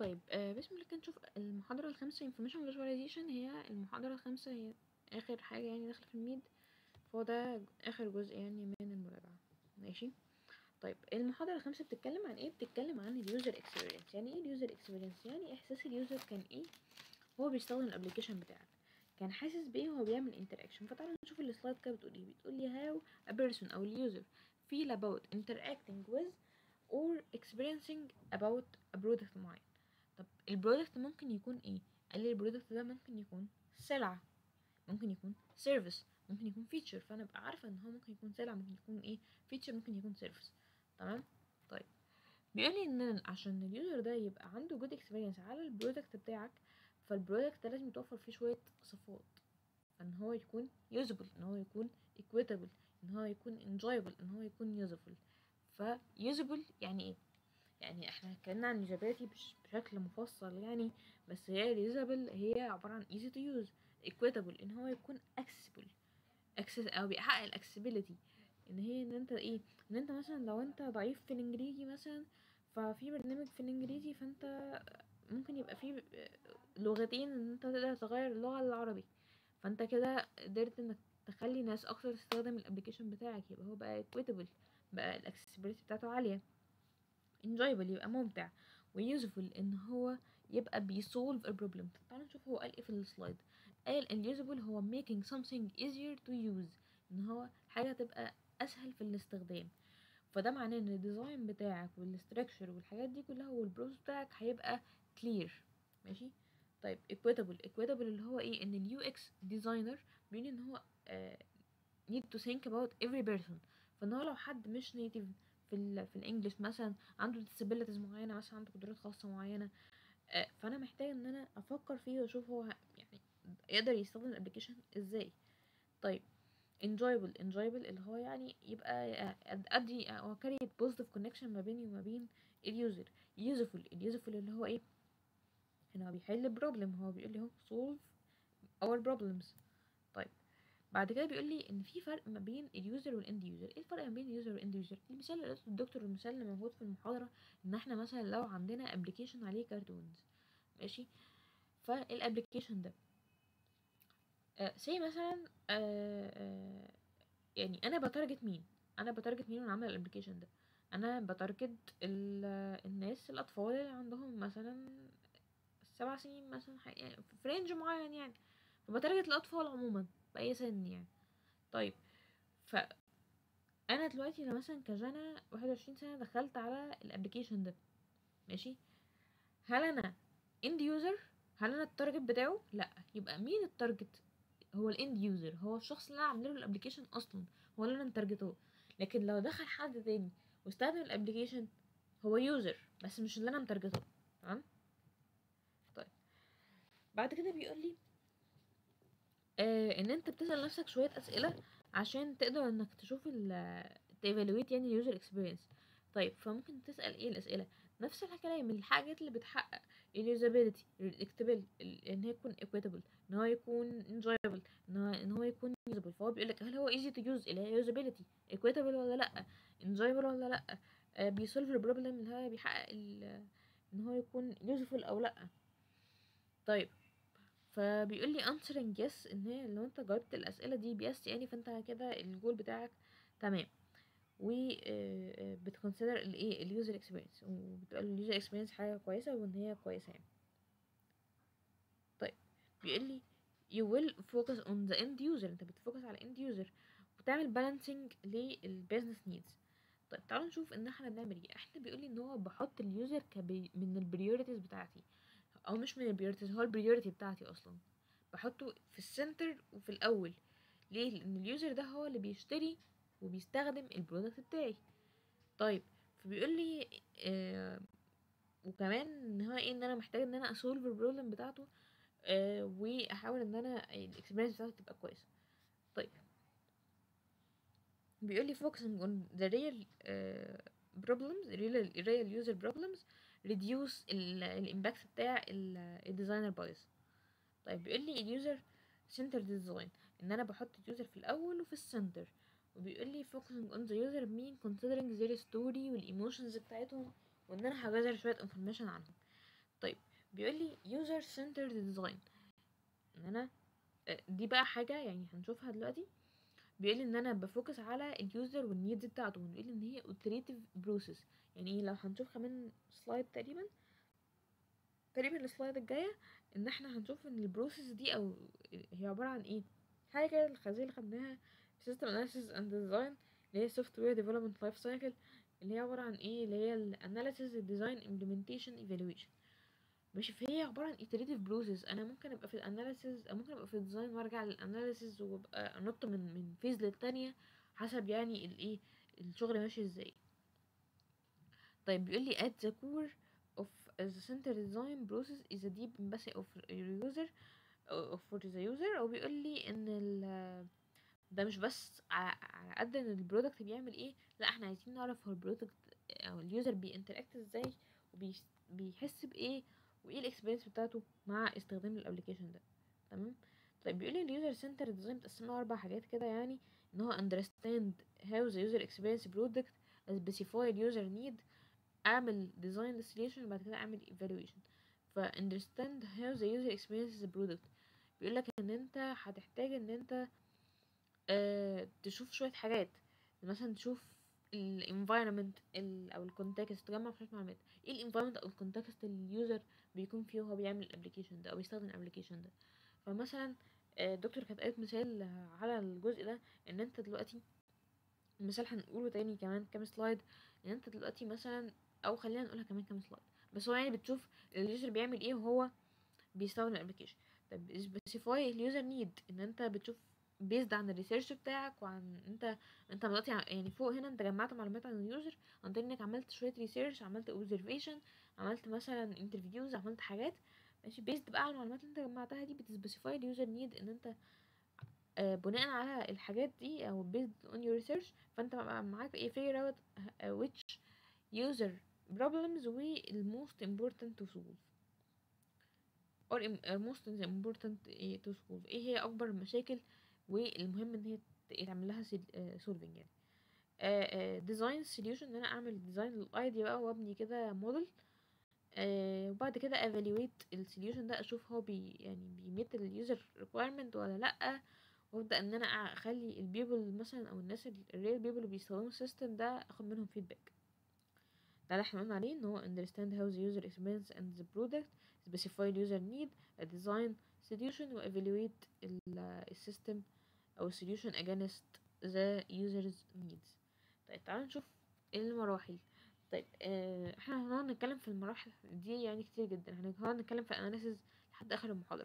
طيب آه بسم الله كده نشوف المحاضرة الخامسة information visualization هي المحاضرة الخامسة هي آخر حاجة يعني داخلة في الميد فهو ده آخر جزء يعني من المراجعة ماشي طيب المحاضرة الخامسة بتتكلم عن ايه بتتكلم عن اليوزر اكسبيرينس يعني ايه اليوزر اكسبيرينس يعني احساس اليوزر كان ايه هو بيستخدم الابلكيشن بتاعك كان حاسس بايه وهو بيعمل انتراكشن فتعالوا نشوف السلايد كده بتقول ايه بتقول لي how a person او اليوزر feel about interacting with or experiencing about a product معين طب البرودكت ممكن يكون ايه قال لي البرودكت ده ممكن يكون سلعة ممكن يكون سيرفيس ممكن يكون فيتشر فانا ابقى عارفه ان هو ممكن يكون سلعة ممكن يكون ايه فيتشر ممكن يكون سيرفيس تمام طيب بيقول لي ان عشان اليوزر ده يبقى عنده جود اكسبيرينس على البرودكت بتاعك فالبرودكت ده لازم يتوفر فيه شويه صفات ان هو يكون يوزبل ان هو يكون equitable ان هو يكون enjoyable ان هو يكون useful فيوزبل يعني ايه يعني احنا اتكلمنا عن اليوزابيلتي بشكل مفصل يعني بس هي اليوزابل هي عبارة عن easy to use equitable ان هو يكون accessible access او بيحقق الاكسبيليتي ان هي ان انت ايه ان انت مثلا لو انت ضعيف في الانجليزي مثلا ففي برنامج في الانجليزي فانت ممكن يبقى فيه لغتين ان انت تقدر تغير اللغة للعربي فانت كده قدرت انك تخلي ناس اكتر تستخدم الابلكيشن بتاعك يبقى هو بقى equitable بقى الاكسسبيليتي بتاعته عالية enjoyable يبقى ممتع ويوزفول ان هو يبقى بيسولف a problem طب تعالوا نشوف هو قال ايه في السلايد قال اليوزبل هو making something easier to use ان هو حاجة تبقى اسهل في الاستخدام فده معناه ان الديزاين بتاعك والاستراكشر والحاجات دي كلها والبروسس بتاعك هيبقى clear ماشي طيب equitable equitable اللي هو ايه ان اليو اكس ديزاينر بيقول ان هو uh, need to think about every person فان هو لو حد مش نيتيف في ال في الانجليش مثلا عنده disabilities معينه مثلا عنده قدرات خاصه معينه آه فانا محتاج ان انا افكر فيه واشوف هو يعني يقدر يستخدم الابلكيشن ازاي طيب enjoyable enjoyable اللي هو يعني يبقى ادي او كاريت بوزيتيف كونكشن ما بيني وما بين اليوزر useful اليوزفول اللي هو ايه هنا هو بيحل بروبلم هو بيقول لي اهو solve our problems طيب بعد كده بيقول لي ان في فرق ما بين اليوزر والاند يوزر ايه الفرق ما بين اليوزر والاند يوزر المثال اللي قلته الدكتور المثال اللي موجود في المحاضره ان احنا مثلا لو عندنا ابلكيشن عليه كرتونز ماشي فالابلكيشن ده آه سي مثلا آه آه يعني انا بتارجت مين انا بتارجت مين وانا عامله الابلكيشن ده انا بتارجت الناس الاطفال اللي عندهم مثلا سبع سنين مثلا يعني في رينج معين يعني فبتارجت الاطفال عموما بأي سن يعني طيب ف انا دلوقتي انا مثلا كجنى واحد وعشرين سنة دخلت على الابلكيشن ده ماشي هل انا اند يوزر هل انا التارجت بتاعه لا يبقى مين التارجت هو الاند يوزر هو الشخص اللي انا عامله له الابلكيشن اصلا هو اللي انا متارجته لكن لو دخل حد تاني واستخدم الابلكيشن هو يوزر بس مش اللي انا متارجته تمام طيب بعد كده بيقول لي آه ان انت بتسال نفسك شويه اسئله عشان تقدر انك تشوف ال تيفالويت يعني اليوزر اكسبيرينس طيب فممكن تسال ايه الاسئله نفس الكلام الحاجات اللي بتحقق اليوزابيلتي الريدكتبل ان هي تكون equitable ان هو يكون enjoyable ان هو ان هو يكون usable فهو بيقول لك هل هو easy to use اللي هي usability equitable ولا لا enjoyable ولا لا آه بيسولف البروبلم اللي هو بيحقق ان هو يكون useful او لا طيب فبيقول لي answering yes ان هي لو انت جاوبت الاسئله دي بيس يعني فانت كده الجول بتاعك تمام و بتكونسيدر الايه اليوزر اكسبيرينس وبتقول اليوزر اكسبيرينس حاجه كويسه وان هي كويسه يعني طيب بيقول لي you will focus on the end user انت بتفوكس على end user وبتعمل balancing للبيزنس needs طيب تعالوا نشوف ان احنا بنعمل ايه احنا بيقول لي ان هو بحط اليوزر كبي من البريوريتيز بتاعتي او مش من البريوريتيز هو البريوريتي بتاعتي اصلا بحطه في السنتر وفي الاول ليه لان اليوزر ده هو اللي بيشتري وبيستخدم البرودكت بتاعي طيب فبيقول لي آه وكمان ان هو ايه ان انا محتاج ان انا اسولف البروبلم بتاعته آه واحاول ان انا الاكسبيرينس بتاعته تبقى كويسه طيب بيقول لي focusing on the real uh, problems real real user problems reduce الامباكت بتاع الديزاينر بايس طيب بيقول لي اليوزر سنتر ديزاين ان انا بحط اليوزر في الاول وفي السنتر وبيقول لي focusing on the user mean considering their story والايموشنز بتاعتهم وان انا هجذر شويه information عنهم طيب بيقول لي user centered design ان انا آه، دي بقى حاجه يعني هنشوفها دلوقتي بيقول لي ان انا بفوكس على اليوزر والنيدز بتاعته بيقول لي ان هي iterative process يعني ايه لو هنشوف كمان سلايد تقريبا تقريبا السلايد الجايه ان احنا هنشوف ان البروسيس دي او هي عباره عن ايه حاجه كده الخزيه اللي خدناها system analysis and design اللي هي software development life cycle اللي هي عباره عن ايه اللي هي ال analysis design implementation evaluation ماشي فهي عباره عن iterative process انا ممكن ابقى في الاناليسيز او ممكن ابقى في الديزاين وارجع للاناليسيز وابقى انط من من فيز للتانية حسب يعني الايه الشغل ماشي ازاي طيب بيقول لي at the core of the center design process is a deep empathy of user of for the user او بيقول لي ان ال ده مش بس ع- على قد ان البرودكت بيعمل ايه لا احنا عايزين نعرف هو البرودكت او اليوزر بينتراكت ازاي وبيحس بايه وايه الاكسبيرينس بتاعته مع استخدام الابلكيشن ده تمام طيب بيقول لي اليوزر سنتر ديزاين متقسمه اربع حاجات كده يعني ان هو understand how the user experience product specify the user need اعمل design solution وبعد كده اعمل evaluation ف understand how the user experiences the product بيقول لك ان انت هتحتاج ان انت آه تشوف شويه حاجات مثلا تشوف ال environment ال او ال context تجمع شويه معلومات ايه ال environment او ال context اللي اليوزر بيكون فيه وهو بيعمل الابلكيشن ده او بيستخدم الابلكيشن ده فمثلا آه، الدكتور كانت قالت مثال على الجزء ده ان انت دلوقتي مثال هنقوله تاني كمان كام سلايد ان انت دلوقتي مثلا او خلينا نقولها كمان كام سلايد بس هو يعني بتشوف اليوزر بيعمل ايه وهو بيستخدم الابلكيشن طب سبيسيفاي اليوزر نيد ان انت بتشوف بيزد عن الريسيرش بتاعك وعن انت انت دلوقتي ع- يعني فوق هنا انت جمعت معلومات عن اليوزر عن طريق انك عملت شويه ريسيرش عملت اوبزرفيشن عملت مثلا انترفيوز عملت حاجات ماشي بيزد بقى على المعلومات اللي انت جمعتها دي بتسبيسيفاي اليوزر نيد ان انت آه، بناء على الحاجات دي او based on your research فانت بقى معاك ايه figure out uh, which user problems we most important to solve or im- uh, most important إيه to solve ايه هي اكبر المشاكل والمهم ان هي ت- يتعمل لها سل- آه، solving يعني ديزاين solution ان انا اعمل ديزاين للايديا بقى وابني كده موديل آه وبعد كده evaluate السوليوشن ده اشوف هو بي يعني بيميت اليوزر requirement ولا لا وابدا ان انا اخلي البيبل مثلا او الناس الريل بيبل اللي بيستخدموا السيستم ده اخد منهم فيدباك ده اللي احنا قلنا عليه ان هو understand how the user experience and the product specify user need a design solution و evaluate ال- السيستم او solution against the user's needs طيب تعالوا نشوف المراحل طيب آه، احنا هنقعد نتكلم في المراحل دي يعني كتير جدا هنقعد نتكلم في الاناليسيز لحد اخر المحاضرة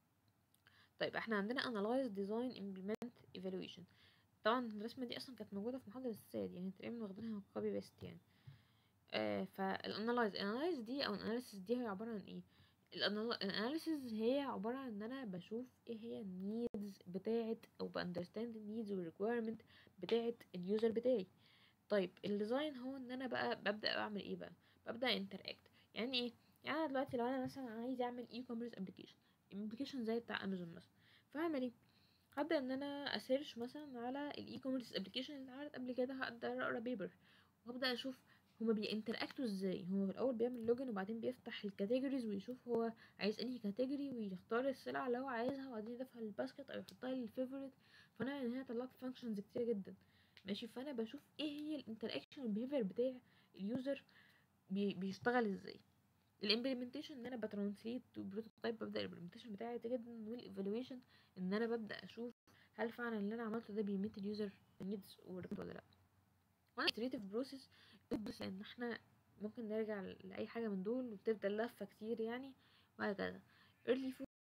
طيب احنا عندنا analyze design implement evaluation طبعا الرسمة دي اصلا كانت موجودة في محاضرة الساد يعني تقريبا واخدينها كوبي بيست يعني آه فالانالايز الانالايز دي او الاناليسيس دي هي عبارة عن ايه الاناليسيس هي عبارة عن ان انا بشوف ايه هي النيدز بتاعت او باندرستاند النيدز والريكويرمنت بتاعت اليوزر بتاعي طيب الديزاين هو ان انا بقى ببدا اعمل ايه بقى ببدا انتراكت يعني ايه يعني انا دلوقتي لو انا مثلا عايز اعمل اي كوميرس ابلكيشن ابلكيشن زي بتاع امازون مثلا فاعمل ايه هبدا ان انا اسيرش مثلا على الاي كوميرس ابلكيشن اللي اتعرض قبل كده هقدر اقرا بيبر وابدا اشوف هما بينتراكتوا ازاي هو في الاول بيعمل لوجن وبعدين بيفتح الكاتيجوريز ويشوف هو عايز انهي كاتيجوري ويختار السلعه اللي هو عايزها وبعدين يضيفها للباسكت او يحطها للفيفوريت فانا ان هي طلعت فانكشنز كتير جدا ماشي فانا بشوف ايه هي الانتراكشن والبيهيفير بتاع اليوزر بي بيشتغل ازاي الامبلمنتيشن ان انا بترانسليت تو بروتوتايب ببدا الامبلمنتيشن بتاعي عادي جدا والايفالويشن ان انا ببدا اشوف هل فعلا اللي انا عملته ده بيميت اليوزر نيدز ولا لا وانا iterative بروسيس بس ان احنا ممكن نرجع لاي حاجه من دول وبتفضل لفه كتير يعني وهكذا early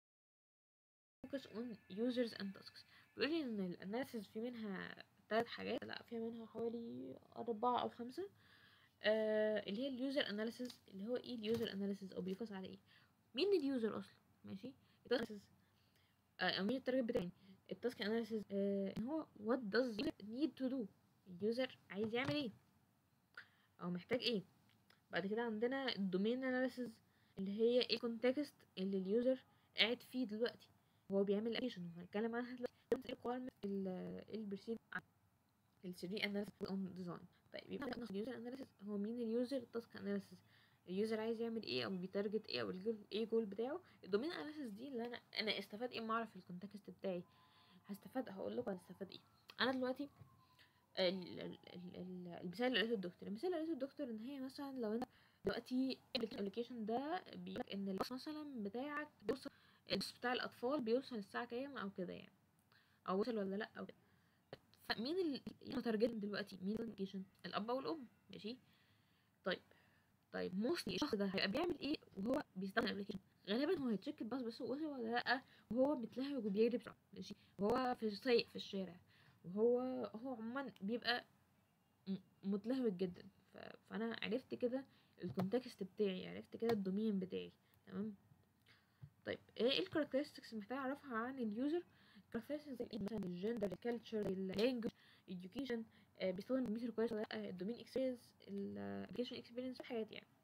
focus on users and tasks بيقول لي ان الاناليسيس في منها ثلاث حاجات لا في منها حوالي أربعة أو خمسة آه اللي هي اليوزر اناليسيس اللي هو ايه اليوزر اناليسيس او بيفوكس على ايه مين اليوزر اصلا ماشي التاسك آه او مين التارجت بتاعي التاسك اناليسيس آه ان هو what does user need to do اليوزر عايز يعمل ايه او محتاج ايه بعد كده عندنا الدومين اناليسيس اللي هي ايه الكونتكست اللي اليوزر قاعد فيه دلوقتي هو بيعمل الابلكيشن وهنتكلم عنها دلوقتي البرسيف ال 3 اناليسيس اون ديزاين طيب يبقى اليوزر اناليسيس هو مين اليوزر التاسك اناليسيس اليوزر عايز يعمل ايه او بيتارجت ايه او الجول ايه جول بتاعه الدومين اناليسيس دي اللي انا انا استفاد ايه ما اعرف الكونتكست بتاعي هستفاد هقول لكم هستفاد ايه انا دلوقتي ال- ال- ال- ال- المثال اللي قالته الدكتور المثال اللي قالته الدكتور ان هي مثلا لو انت دلوقتي الابلكيشن ده بيقولك ان الباص مثلا بتاعك بيوصل الباص بتاع الاطفال بيوصل الساعه كام او كده يعني او وصل ولا لا او كده فمين اللي مترجم دلوقتي مين الابلكيشن الاب او الام ماشي طيب طيب موستلي الشخص ده هيبقى بيعمل ايه وهو بيستخدم الابلكيشن غالبا هو هيتشيك الباص بس هو وصل ولا لا وهو متلهوج وبيجري بسرعه ماشي وهو في سايق في الشارع وهو هو عموما بيبقى م- متلهوج جدا ف... فانا عرفت كده الكونتكست بتاعي عرفت كده الدومين بتاعي تمام طيب ايه الكاركترستكس اللي محتاج اعرفها عن اليوزر الكاركترستكس زي مثلا الجندر الكالتشر اللانجوج education آه، بيستخدم الكمبيوتر كويس ولا لا الدومين اكسبيرينس الابلكيشن اكسبيرينس الحاجات يعني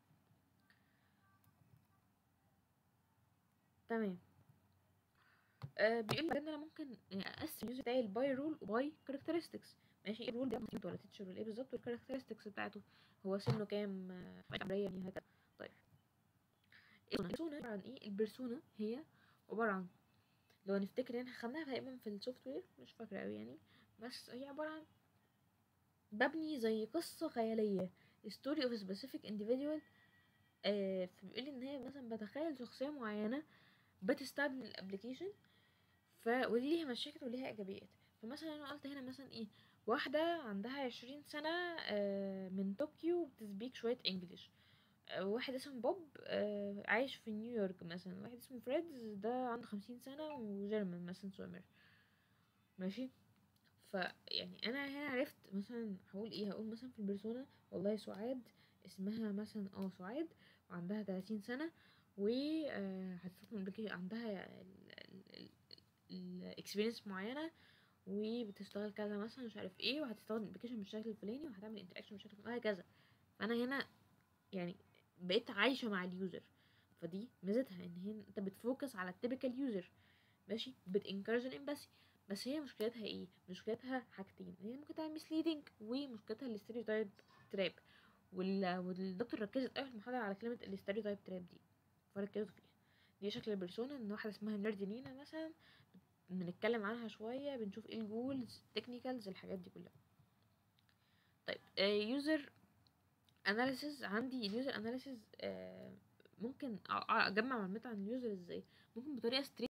تمام آه بيقول لك ان انا ممكن اقسم اليوزر بتاعي الباي رول وباي كاركترستكس ماشي ايه الرول ده ممكن ولا تيتشر ولا ايه بالظبط والكاركترستكس بتاعته هو سنه كام آه، عمرية يعني هكذا طيب البيرسونا عبارة عن ايه البيرسونا هي عبارة عن لو نفتكر يعني خدناها تقريبا في السوفت وير مش فاكرة اوي يعني بس هي عبارة عن ببني زي قصة خيالية story of a specific individual آه فبيقول ان هي مثلا بتخيل شخصية معينة بتستخدم الابلكيشن ف ودي ليها مشاكل وليها ايجابيات فمثلا انا قلت هنا مثلا ايه واحدة عندها عشرين سنة آه من طوكيو بتسبيك شوية انجليش آه، واحد اسمه بوب آه، عايش في نيويورك مثلا واحد اسمه فريدز ده عنده خمسين سنة وجيرمان مثلا سويمر ماشي فيعني انا هنا عرفت مثلا هقول ايه هقول مثلا في البرسونا والله سعاد اسمها مثلا اه سعاد وعندها 30 سنة و آه، هتستخدم الابلكيشن عندها الاكسبيرينس معينة وبتشتغل كذا مثلا مش عارف ايه وهتستخدم الابلكيشن بالشكل الفلاني وهتعمل انتراكشن بالشكل الفلاني وهكذا فانا هنا يعني بقيت عايشة مع اليوزر فدي ميزتها ان هي انت بتفوكس على التيبيكال يوزر ماشي بتنكرج الامباسي بس هي مشكلتها ايه مشكلتها حاجتين هي ممكن تعمل مسليدنج ومشكلتها الاستيريوتايب تراب وال... والدكتور ركزت قوي في المحاضرة على كلمة الاستيريوتايب تراب دي فركزوا فيها دي شكل البرسونا ان واحدة اسمها نيردينينا مثلا بنتكلم عنها شوية بنشوف ايه الجولز تكنيكالز الحاجات دي كلها طيب يوزر اناليسيز عندي اليوزر اناليسيز ممكن أ- أ- اجمع معلومات عن اليوزر ازاي ممكن بطريقه ستريت